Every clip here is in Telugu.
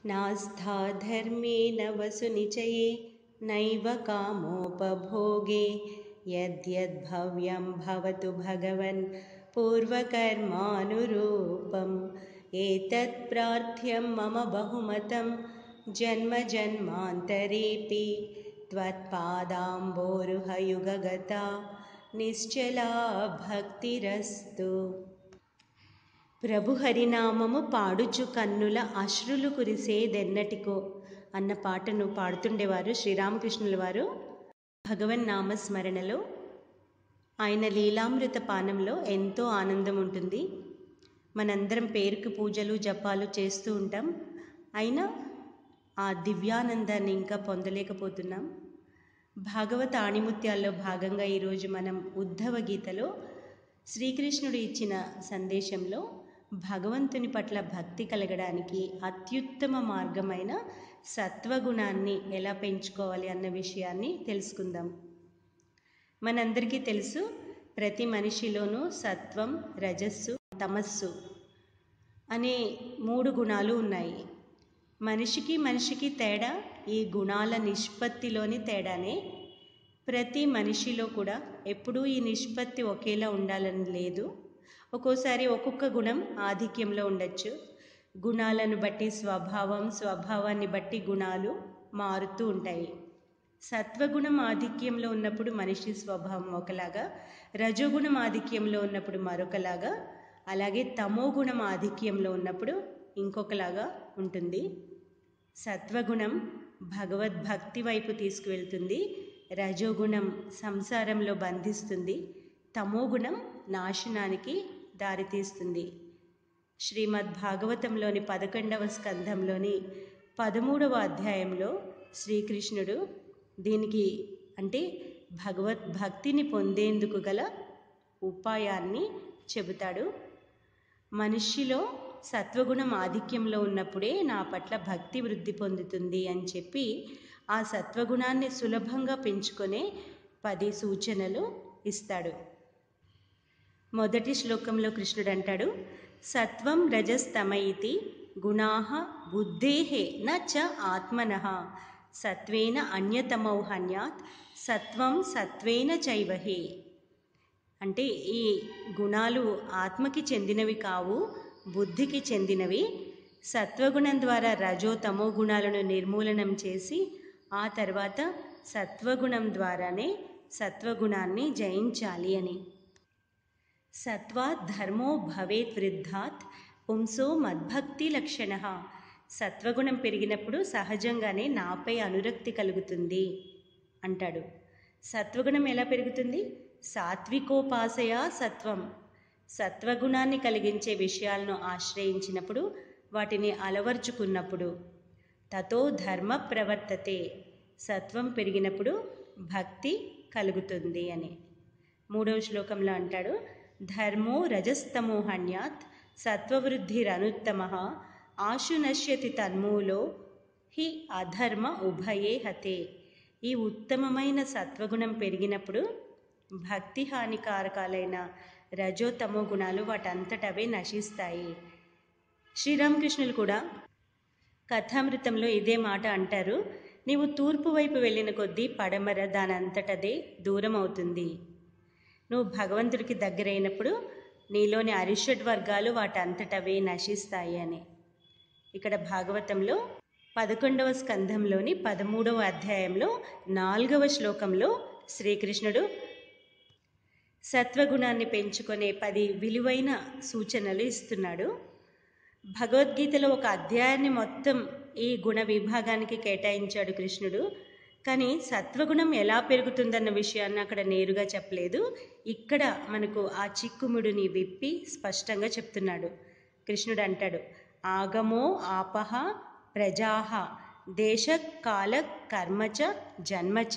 नास्था धर्मेण वसुनिचये नैव कामोपभोगे यद्यद्भव्यं भवतु भगवन् पूर्वकर्मानुरूपम् एतत् प्रार्थ्यं मम बहुमतं जन्मजन्मान्तरेऽपि त्वत्पादाम्बोरुहयुगगता నిశ్చలా భక్తిరస్తు ప్రభు హరినామము పాడుచు కన్నుల అశ్రులు కురిసేదెన్నటికో అన్న పాటను పాడుతుండేవారు శ్రీరామకృష్ణుల వారు భగవన్ నామస్మరణలో ఆయన లీలామృత పానంలో ఎంతో ఆనందం ఉంటుంది మనందరం పేరుకు పూజలు జపాలు చేస్తూ ఉంటాం అయినా ఆ దివ్యానందాన్ని ఇంకా పొందలేకపోతున్నాం భాగవత ఆణిముత్యాల్లో భాగంగా ఈరోజు మనం ఉద్ధవ గీతలో శ్రీకృష్ణుడు ఇచ్చిన సందేశంలో భగవంతుని పట్ల భక్తి కలగడానికి అత్యుత్తమ మార్గమైన సత్వగుణాన్ని ఎలా పెంచుకోవాలి అన్న విషయాన్ని తెలుసుకుందాం మనందరికీ తెలుసు ప్రతి మనిషిలోనూ సత్వం రజస్సు తమస్సు అనే మూడు గుణాలు ఉన్నాయి మనిషికి మనిషికి తేడా ఈ గుణాల నిష్పత్తిలోని తేడానే ప్రతి మనిషిలో కూడా ఎప్పుడూ ఈ నిష్పత్తి ఒకేలా ఉండాలని లేదు ఒక్కోసారి ఒక్కొక్క గుణం ఆధిక్యంలో ఉండొచ్చు గుణాలను బట్టి స్వభావం స్వభావాన్ని బట్టి గుణాలు మారుతూ ఉంటాయి సత్వగుణం ఆధిక్యంలో ఉన్నప్పుడు మనిషి స్వభావం ఒకలాగా రజోగుణం ఆధిక్యంలో ఉన్నప్పుడు మరొకలాగా అలాగే తమో గుణం ఆధిక్యంలో ఉన్నప్పుడు ఇంకొకలాగా ఉంటుంది సత్వగుణం భగవద్భక్తి వైపు తీసుకువెళ్తుంది రజోగుణం సంసారంలో బంధిస్తుంది తమోగుణం నాశనానికి దారితీస్తుంది శ్రీమద్ భాగవతంలోని పదకొండవ స్కంధంలోని పదమూడవ అధ్యాయంలో శ్రీకృష్ణుడు దీనికి అంటే భగవద్భక్తిని పొందేందుకు గల ఉపాయాన్ని చెబుతాడు మనిషిలో సత్వగుణం ఆధిక్యంలో ఉన్నప్పుడే నా పట్ల భక్తి వృద్ధి పొందుతుంది అని చెప్పి ఆ సత్వగుణాన్ని సులభంగా పెంచుకునే పది సూచనలు ఇస్తాడు మొదటి శ్లోకంలో కృష్ణుడు అంటాడు సత్వం రజస్తమ ఇతి గుణా బుద్ధేహే నచ ఆత్మన సత్వేన అన్యతమౌ హన్యాత్ సత్వం సత్వేన చైవహే అంటే ఈ గుణాలు ఆత్మకి చెందినవి కావు బుద్ధికి చెందినవి సత్వగుణం ద్వారా రజో తమో గుణాలను నిర్మూలనం చేసి ఆ తర్వాత సత్వగుణం ద్వారానే సత్వగుణాన్ని జయించాలి అని సత్వాత్ ధర్మో భవేత్ వృద్ధాత్ పుంసో మద్భక్తి లక్షణ సత్వగుణం పెరిగినప్పుడు సహజంగానే నాపై అనురక్తి కలుగుతుంది అంటాడు సత్వగుణం ఎలా పెరుగుతుంది సాత్వికోపాసయ సత్వం సత్వగుణాన్ని కలిగించే విషయాలను ఆశ్రయించినప్పుడు వాటిని అలవర్చుకున్నప్పుడు తతో ధర్మ ప్రవర్తతే సత్వం పెరిగినప్పుడు భక్తి కలుగుతుంది అని మూడవ శ్లోకంలో అంటాడు ధర్మో రజస్తమో హన్యాత్ సత్వవృద్ధిరనుత్తమ ఆశు నశ్యతి తన్మూలో హి అధర్మ ఉభయే హతే ఈ ఉత్తమమైన సత్వగుణం పెరిగినప్పుడు భక్తి హానికారకాలైన రజోతమో గుణాలు వాటంతటవే నశిస్తాయి శ్రీరామకృష్ణులు కూడా కథామృతంలో ఇదే మాట అంటారు నీవు తూర్పు వైపు వెళ్ళిన కొద్దీ పడమర దానంతటదే దూరం అవుతుంది నువ్వు భగవంతుడికి దగ్గరైనప్పుడు నీలోని అరిషడ్ వర్గాలు వాటంతటవే నశిస్తాయి అని ఇక్కడ భాగవతంలో పదకొండవ స్కంధంలోని పదమూడవ అధ్యాయంలో నాలుగవ శ్లోకంలో శ్రీకృష్ణుడు సత్వగుణాన్ని పెంచుకునే పది విలువైన సూచనలు ఇస్తున్నాడు భగవద్గీతలో ఒక అధ్యాయాన్ని మొత్తం ఈ గుణ విభాగానికి కేటాయించాడు కృష్ణుడు కానీ సత్వగుణం ఎలా పెరుగుతుందన్న విషయాన్ని అక్కడ నేరుగా చెప్పలేదు ఇక్కడ మనకు ఆ చిక్కుముడిని విప్పి స్పష్టంగా చెప్తున్నాడు కృష్ణుడు అంటాడు ఆగమో ఆపహ ప్రజాహ దేశ కాల కర్మచ జన్మచ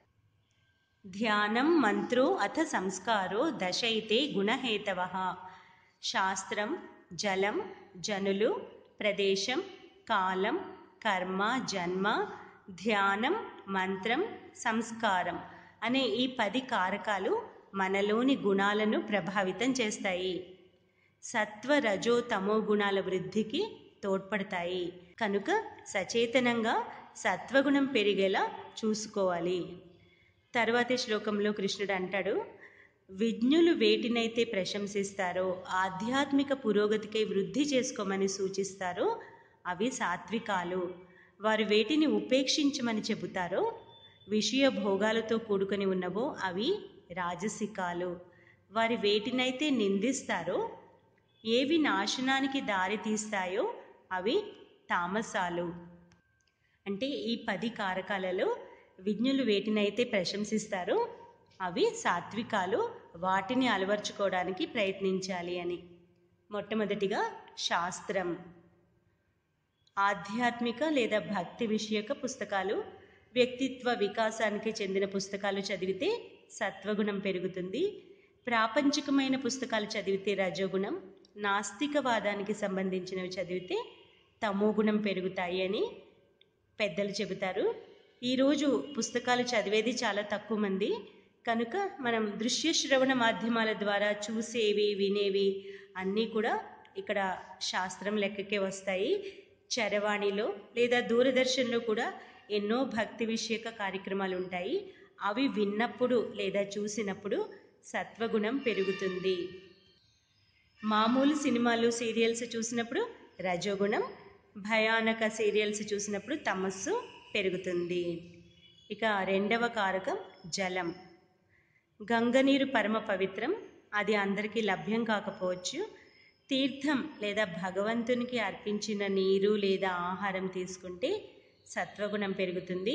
ధ్యానం మంత్రో అథ సంస్కారో దశైతే గుణహేతవ శాస్త్రం జలం జనులు ప్రదేశం కాలం కర్మ జన్మ ధ్యానం మంత్రం సంస్కారం అనే ఈ పది కారకాలు మనలోని గుణాలను ప్రభావితం చేస్తాయి సత్వ రజో తమో గుణాల వృద్ధికి తోడ్పడతాయి కనుక సచేతనంగా సత్వగుణం పెరిగేలా చూసుకోవాలి తర్వాతి శ్లోకంలో కృష్ణుడు అంటాడు విజ్ఞులు వేటినైతే ప్రశంసిస్తారో ఆధ్యాత్మిక పురోగతికై వృద్ధి చేసుకోమని సూచిస్తారో అవి సాత్వికాలు వారు వేటిని ఉపేక్షించమని చెబుతారో విషయ భోగాలతో కూడుకొని ఉన్నవో అవి రాజసికాలు వారి వేటినైతే నిందిస్తారో ఏవి నాశనానికి దారి తీస్తాయో అవి తామసాలు అంటే ఈ పది కారకాలలో విజ్ఞులు వేటినైతే ప్రశంసిస్తారో అవి సాత్వికాలు వాటిని అలవర్చుకోవడానికి ప్రయత్నించాలి అని మొట్టమొదటిగా శాస్త్రం ఆధ్యాత్మిక లేదా భక్తి విషయక పుస్తకాలు వ్యక్తిత్వ వికాసానికి చెందిన పుస్తకాలు చదివితే సత్వగుణం పెరుగుతుంది ప్రాపంచికమైన పుస్తకాలు చదివితే రజోగుణం నాస్తికవాదానికి సంబంధించినవి చదివితే తమోగుణం పెరుగుతాయి అని పెద్దలు చెబుతారు ఈరోజు పుస్తకాలు చదివేది చాలా తక్కువ మంది కనుక మనం దృశ్య శ్రవణ మాధ్యమాల ద్వారా చూసేవి వినేవి అన్నీ కూడా ఇక్కడ శాస్త్రం లెక్కకే వస్తాయి చరవాణిలో లేదా దూరదర్శన్లో కూడా ఎన్నో భక్తి విషయక కార్యక్రమాలు ఉంటాయి అవి విన్నప్పుడు లేదా చూసినప్పుడు సత్వగుణం పెరుగుతుంది మామూలు సినిమాలు సీరియల్స్ చూసినప్పుడు రజోగుణం భయానక సీరియల్స్ చూసినప్పుడు తమస్సు పెరుగుతుంది ఇక రెండవ కారకం జలం గంగనీరు పరమ పవిత్రం అది అందరికీ లభ్యం కాకపోవచ్చు తీర్థం లేదా భగవంతునికి అర్పించిన నీరు లేదా ఆహారం తీసుకుంటే సత్వగుణం పెరుగుతుంది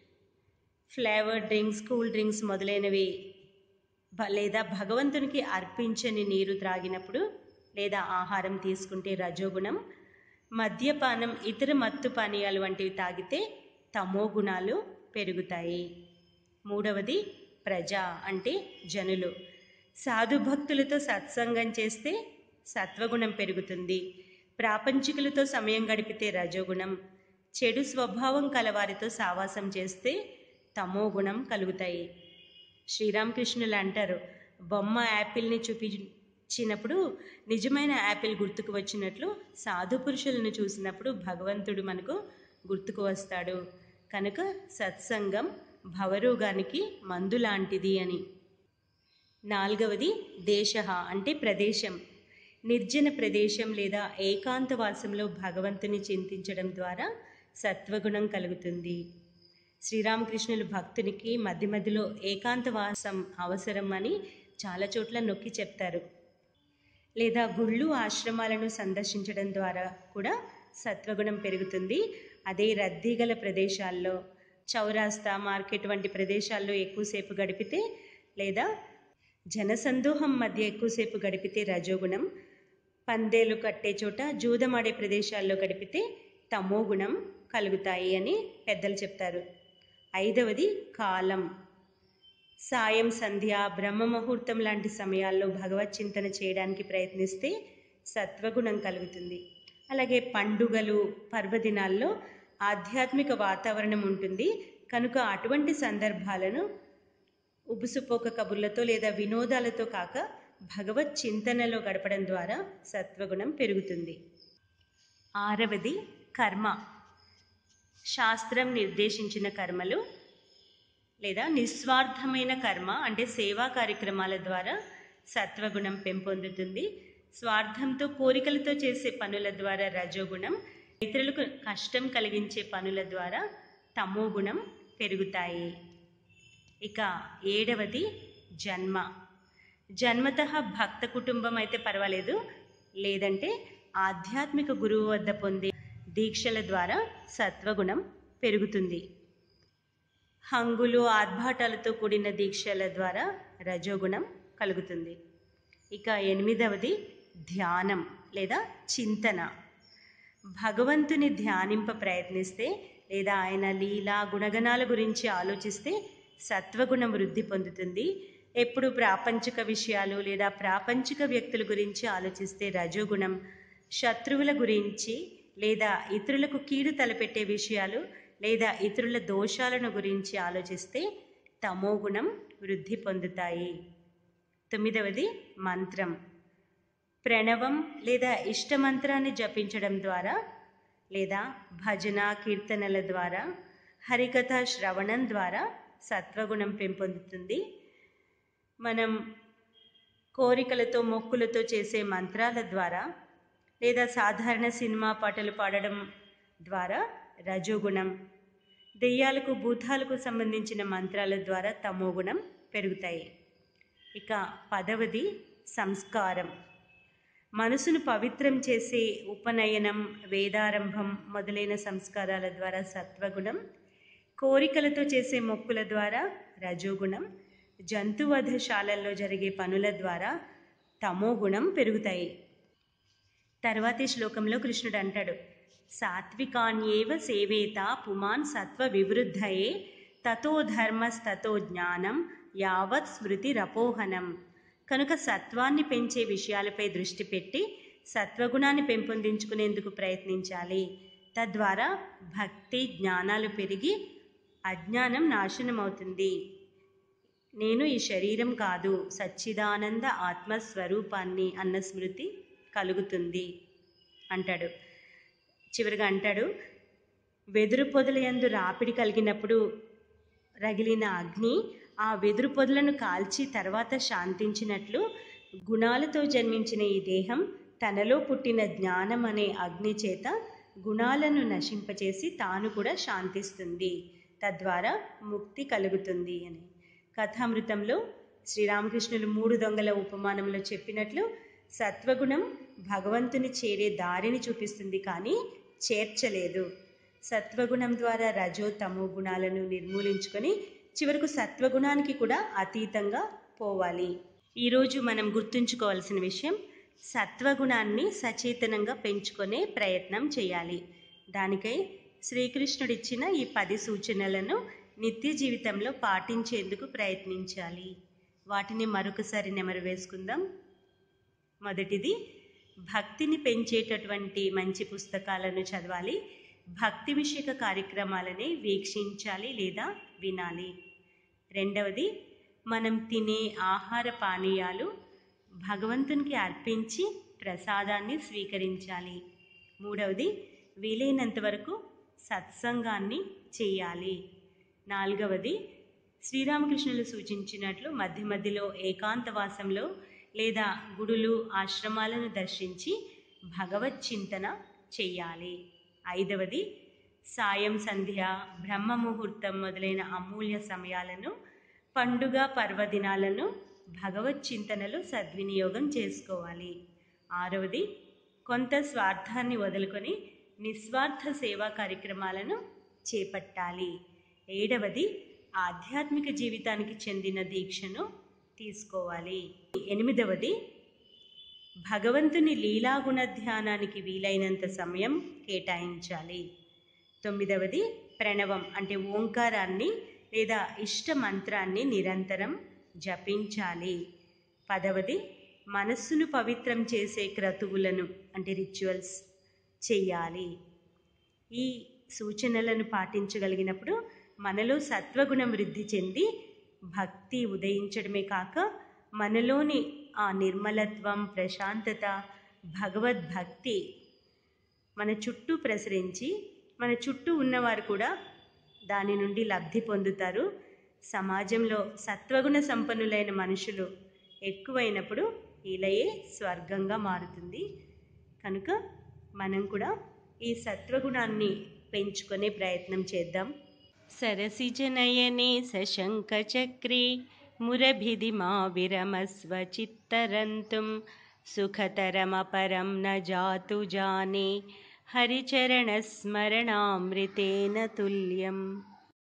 ఫ్లేవర్ డ్రింక్స్ కూల్ డ్రింక్స్ మొదలైనవి భ- లేదా భగవంతునికి అర్పించని నీరు త్రాగినప్పుడు లేదా ఆహారం తీసుకుంటే రజోగుణం మద్యపానం ఇతర మత్తు పానీయాలు వంటివి తాగితే తమో గుణాలు పెరుగుతాయి మూడవది ప్రజ అంటే జనులు సాధు భక్తులతో సత్సంగం చేస్తే సత్వగుణం పెరుగుతుంది ప్రాపంచికులతో సమయం గడిపితే రజోగుణం చెడు స్వభావం కలవారితో సావాసం చేస్తే తమో గుణం కలుగుతాయి శ్రీరామకృష్ణులు అంటారు బొమ్మ యాపిల్ని చూపించినప్పుడు నిజమైన యాపిల్ గుర్తుకు వచ్చినట్లు సాధు పురుషులను చూసినప్పుడు భగవంతుడు మనకు గుర్తుకు వస్తాడు కనుక సత్సంగం భవరోగానికి మందు లాంటిది అని నాలుగవది దేశ అంటే ప్రదేశం నిర్జన ప్రదేశం లేదా ఏకాంతవాసంలో భగవంతుని చింతించడం ద్వారా సత్వగుణం కలుగుతుంది శ్రీరామకృష్ణులు భక్తునికి మధ్య మధ్యలో ఏకాంతవాసం అవసరం అని చాలా చోట్ల నొక్కి చెప్తారు లేదా గుళ్ళు ఆశ్రమాలను సందర్శించడం ద్వారా కూడా సత్వగుణం పెరుగుతుంది అదే రద్దీ గల ప్రదేశాల్లో చౌరాస్తా మార్కెట్ వంటి ప్రదేశాల్లో ఎక్కువసేపు గడిపితే లేదా జనసందోహం మధ్య ఎక్కువసేపు గడిపితే రజోగుణం పందేలు కట్టే చోట జూదమాడే ప్రదేశాల్లో గడిపితే తమో గుణం కలుగుతాయి అని పెద్దలు చెప్తారు ఐదవది కాలం సాయం సంధ్య బ్రహ్మ ముహూర్తం లాంటి సమయాల్లో భగవత్ చింతన చేయడానికి ప్రయత్నిస్తే సత్వగుణం కలుగుతుంది అలాగే పండుగలు పర్వదినాల్లో ఆధ్యాత్మిక వాతావరణం ఉంటుంది కనుక అటువంటి సందర్భాలను ఉబుసుపోక కబుర్లతో లేదా వినోదాలతో కాక భగవత్ చింతనలో గడపడం ద్వారా సత్వగుణం పెరుగుతుంది ఆరవది కర్మ శాస్త్రం నిర్దేశించిన కర్మలు లేదా నిస్వార్థమైన కర్మ అంటే సేవా కార్యక్రమాల ద్వారా సత్వగుణం పెంపొందుతుంది స్వార్థంతో కోరికలతో చేసే పనుల ద్వారా రజోగుణం ఇతరులకు కష్టం కలిగించే పనుల ద్వారా తమోగుణం పెరుగుతాయి ఇక ఏడవది జన్మ జన్మత భక్త కుటుంబం అయితే పర్వాలేదు లేదంటే ఆధ్యాత్మిక గురువు వద్ద పొందే దీక్షల ద్వారా సత్వగుణం పెరుగుతుంది హంగులు ఆర్భాటాలతో కూడిన దీక్షల ద్వారా రజోగుణం కలుగుతుంది ఇక ఎనిమిదవది ధ్యానం లేదా చింతన భగవంతుని ధ్యానింప ప్రయత్నిస్తే లేదా ఆయన లీలా గుణగణాల గురించి ఆలోచిస్తే సత్వగుణం వృద్ధి పొందుతుంది ఎప్పుడు ప్రాపంచిక విషయాలు లేదా ప్రాపంచిక వ్యక్తుల గురించి ఆలోచిస్తే రజోగుణం శత్రువుల గురించి లేదా ఇతరులకు కీడు తలపెట్టే విషయాలు లేదా ఇతరుల దోషాలను గురించి ఆలోచిస్తే తమోగుణం వృద్ధి పొందుతాయి తొమ్మిదవది మంత్రం ప్రణవం లేదా ఇష్టమంత్రాన్ని జపించడం ద్వారా లేదా భజన కీర్తనల ద్వారా హరికథ శ్రవణం ద్వారా సత్వగుణం పెంపొందుతుంది మనం కోరికలతో మొక్కులతో చేసే మంత్రాల ద్వారా లేదా సాధారణ సినిమా పాటలు పాడడం ద్వారా రజోగుణం దెయ్యాలకు భూతాలకు సంబంధించిన మంత్రాల ద్వారా తమోగుణం పెరుగుతాయి ఇక పదవది సంస్కారం మనసును పవిత్రం చేసే ఉపనయనం వేదారంభం మొదలైన సంస్కారాల ద్వారా సత్వగుణం కోరికలతో చేసే మొక్కుల ద్వారా రజోగుణం జంతువధశాలల్లో జరిగే పనుల ద్వారా తమోగుణం పెరుగుతాయి తర్వాతి శ్లోకంలో కృష్ణుడు అంటాడు సాత్వికాన్యేవ సేవేత పుమాన్ సత్వ వివృద్ధయే తతో ధర్మస్తతో జ్ఞానం యావత్ స్మృతి రపోహనం కనుక సత్వాన్ని పెంచే విషయాలపై దృష్టి పెట్టి సత్వగుణాన్ని పెంపొందించుకునేందుకు ప్రయత్నించాలి తద్వారా భక్తి జ్ఞానాలు పెరిగి అజ్ఞానం నాశనం అవుతుంది నేను ఈ శరీరం కాదు సచ్చిదానంద ఆత్మస్వరూపాన్ని అన్న స్మృతి కలుగుతుంది అంటాడు చివరిగా అంటాడు వెదురు పొదలయందు రాపిడి కలిగినప్పుడు రగిలిన అగ్ని ఆ వెదురు పొదలను కాల్చి తర్వాత శాంతించినట్లు గుణాలతో జన్మించిన ఈ దేహం తనలో పుట్టిన జ్ఞానం అనే అగ్ని చేత గుణాలను నశింపచేసి తాను కూడా శాంతిస్తుంది తద్వారా ముక్తి కలుగుతుంది అని కథామృతంలో శ్రీరామకృష్ణులు మూడు దొంగల ఉపమానంలో చెప్పినట్లు సత్వగుణం భగవంతుని చేరే దారిని చూపిస్తుంది కానీ చేర్చలేదు సత్వగుణం ద్వారా రజో తమో గుణాలను నిర్మూలించుకొని చివరకు సత్వగుణానికి కూడా అతీతంగా పోవాలి ఈరోజు మనం గుర్తుంచుకోవాల్సిన విషయం సత్వగుణాన్ని సచేతనంగా పెంచుకునే ప్రయత్నం చేయాలి దానికై శ్రీకృష్ణుడిచ్చిన ఈ పది సూచనలను నిత్య జీవితంలో పాటించేందుకు ప్రయత్నించాలి వాటిని మరొకసారి నెమరు వేసుకుందాం మొదటిది భక్తిని పెంచేటటువంటి మంచి పుస్తకాలను చదవాలి భక్తి విషయక కార్యక్రమాలని వీక్షించాలి లేదా వినాలి రెండవది మనం తినే ఆహార పానీయాలు భగవంతునికి అర్పించి ప్రసాదాన్ని స్వీకరించాలి మూడవది వీలైనంత వరకు సత్సంగాన్ని చేయాలి నాలుగవది శ్రీరామకృష్ణులు సూచించినట్లు మధ్య మధ్యలో ఏకాంతవాసంలో లేదా గుడులు ఆశ్రమాలను దర్శించి భగవత్ చింతన చెయ్యాలి ఐదవది సాయం సంధ్య బ్రహ్మ ముహూర్తం మొదలైన అమూల్య సమయాలను పండుగ పర్వదినాలను భగవత్ చింతనలో సద్వినియోగం చేసుకోవాలి ఆరవది కొంత స్వార్థాన్ని వదులుకొని నిస్వార్థ సేవా కార్యక్రమాలను చేపట్టాలి ఏడవది ఆధ్యాత్మిక జీవితానికి చెందిన దీక్షను తీసుకోవాలి ఎనిమిదవది భగవంతుని లీలాగుణ ధ్యానానికి వీలైనంత సమయం కేటాయించాలి తొమ్మిదవది ప్రణవం అంటే ఓంకారాన్ని లేదా ఇష్ట మంత్రాన్ని నిరంతరం జపించాలి పదవది మనస్సును పవిత్రం చేసే క్రతువులను అంటే రిచువల్స్ చెయ్యాలి ఈ సూచనలను పాటించగలిగినప్పుడు మనలో సత్వగుణం వృద్ధి చెంది భక్తి ఉదయించడమే కాక మనలోని ఆ నిర్మలత్వం ప్రశాంతత భగవద్భక్తి మన చుట్టూ ప్రసరించి మన చుట్టూ ఉన్నవారు కూడా దాని నుండి లబ్ధి పొందుతారు సమాజంలో సత్వగుణ సంపన్నులైన మనుషులు ఎక్కువైనప్పుడు ఇలయే స్వర్గంగా మారుతుంది కనుక మనం కూడా ఈ సత్వగుణాన్ని పెంచుకునే ప్రయత్నం చేద్దాం సరసిజనయనే సశంఖచక్రే మురభిది మా విరమస్వ చిత్తరంతుం సుఖతరమపరం న జాతు జానే హరిచరణస్మరణామృతేన తుల్యం